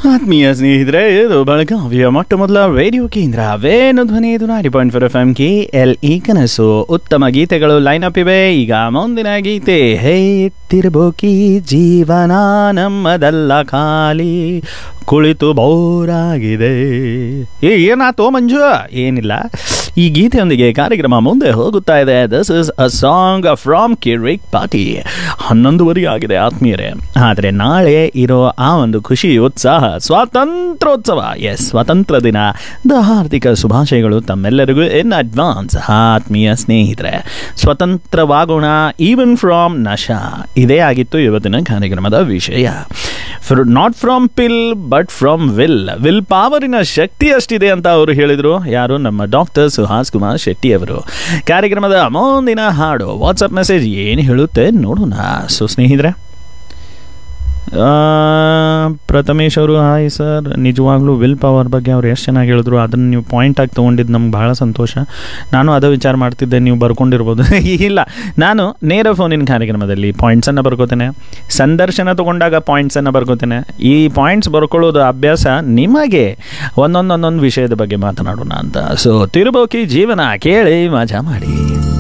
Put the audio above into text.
ಆತ್ಮೀಯ ಸ್ನೇಹಿತರೆ ಇದು ಬೆಳಗಾವಿಯ ಮೊಟ್ಟ ಮೊದಲ ರೇಡಿಯೋ ಕೇಂದ್ರ ವೇಣು ಧ್ವನಿ ಇದು ನಾಡಿ point four F M K L ಈ ಕನಸು ಉತ್ತಮ ಗೀತೆಗಳು ಲೈನ್ ಅಪ್ ಇವೆ ಈಗ ಮುಂದಿನ ಗೀತೆ ಹೇ ತಿರ್ಬೋಕಿ ಜೀವನ ನಮ್ಮದಲ್ಲ ಖಾಲಿ ಕುಳಿತು ಬೋರಾಗಿದೆ ಏ ಏನಾತೋ ಮಂಜು ಏನಿಲ್ಲ ಈ ಗೀತೆಯೊಂದಿಗೆ ಕಾರ್ಯಕ್ರಮ ಮುಂದೆ ಹೋಗುತ್ತಾ ಇದೆ this is a song from Kirik Party ಹನ್ನೊಂದುವರೆ ಆಗಿದೆ ಆತ್ಮೀಯರೇ ಆದರೆ ನಾಳೆ ಇರೋ ಆ ಒಂದು ಖುಷಿ ಉತ್ಸಾಹ ಸ್ವಾತಂತ್ರ್ಯೋತ್ಸವ ಎಸ್ ಸ್ವಾತಂತ್ರ್ಯ ದಿನ ದ ಹಾರ್ದಿಕ ಶುಭಾಶಯಗಳು ತಮ್ಮೆಲ್ಲರಿಗೂ ಇನ್ ಅಡ್ವಾನ್ಸ್ ಆತ್ಮೀಯ ಸ್ನೇಹಿತರೆ ಸ್ವತಂತ್ರವಾಗೋಣ ಈವನ್ ಫ್ರಾಮ್ ನಶಾ ಇದೇ ಆಗಿತ್ತು ಇವತ್ತಿನ ಕಾರ್ಯಕ್ರಮದ ವಿಷಯ not from pill but from will will ಪಾವರಿನ ಶಕ್ತಿ ಅಷ್ಟಿದೆ ಅಂತ ಅವರು ಹೇಳಿದರು ಯಾರು ನಮ್ಮ ಡಾಕ್ಟರ್ ಸುಹಾಸ್ ಕುಮಾರ್ ಶೆಟ್ಟಿ ಅವರು ಕಾರ್ಯಕ್ರಮದ ಮುಂದಿನ ಹಾಡು ವಾಟ್ಸಪ್ ಮೆಸೇಜ್ ಏನು ಹೇಳುತ್ತೆ ನೋಡೋಣ ಸೊ ಸ್ನೇಹಿತರೆ ಆ, ಪ್ರಥಮೇಶ್ ಅವರು ಹಾಯ್ ಸರ್ ನಿಜವಾಗ್ಲೂ ವಿಲ್ ಪವರ್ ಬಗ್ಗೆ ಅವ್ರು ಎಷ್ಟು ಚೆನ್ನಾಗಿ ಹೇಳಿದ್ರು ಅದನ್ನು ನೀವು ಪಾಯಿಂಟ್ ಆಗಿ ತೊಗೊಂಡಿದ್ದು ನಮ್ಗೆ ಭಾಳ ಸಂತೋಷ ನಾನು ಅದೇ ವಿಚಾರ ಮಾಡ್ತಿದ್ದೆ ನೀವು ಬರ್ಕೊಂಡಿರ್ಬೋದು ಇಲ್ಲ ನಾನು ನೇರ ಫೋನಿನ ಕಾರ್ಯಕ್ರಮದಲ್ಲಿ ಪಾಯಿಂಟ್ಸನ್ನು ಬರ್ಕೋತೇನೆ ಸಂದರ್ಶನ ತೊಗೊಂಡಾಗ ಪಾಯಿಂಟ್ಸನ್ನು ಬರ್ಕೋತೇನೆ ಈ ಪಾಯಿಂಟ್ಸ್ ಬರ್ಕೊಳ್ಳೋದು ಅಭ್ಯಾಸ ನಿಮಗೆ ಒಂದೊಂದು ಒಂದೊಂದು ವಿಷಯದ ಬಗ್ಗೆ ಮಾತನಾಡೋಣ ಅಂತ ಸೊ ತಿರುಬೋಕಿ ಜೀವನ ಕೇಳಿ ಮಜಾ ಮಾಡಿ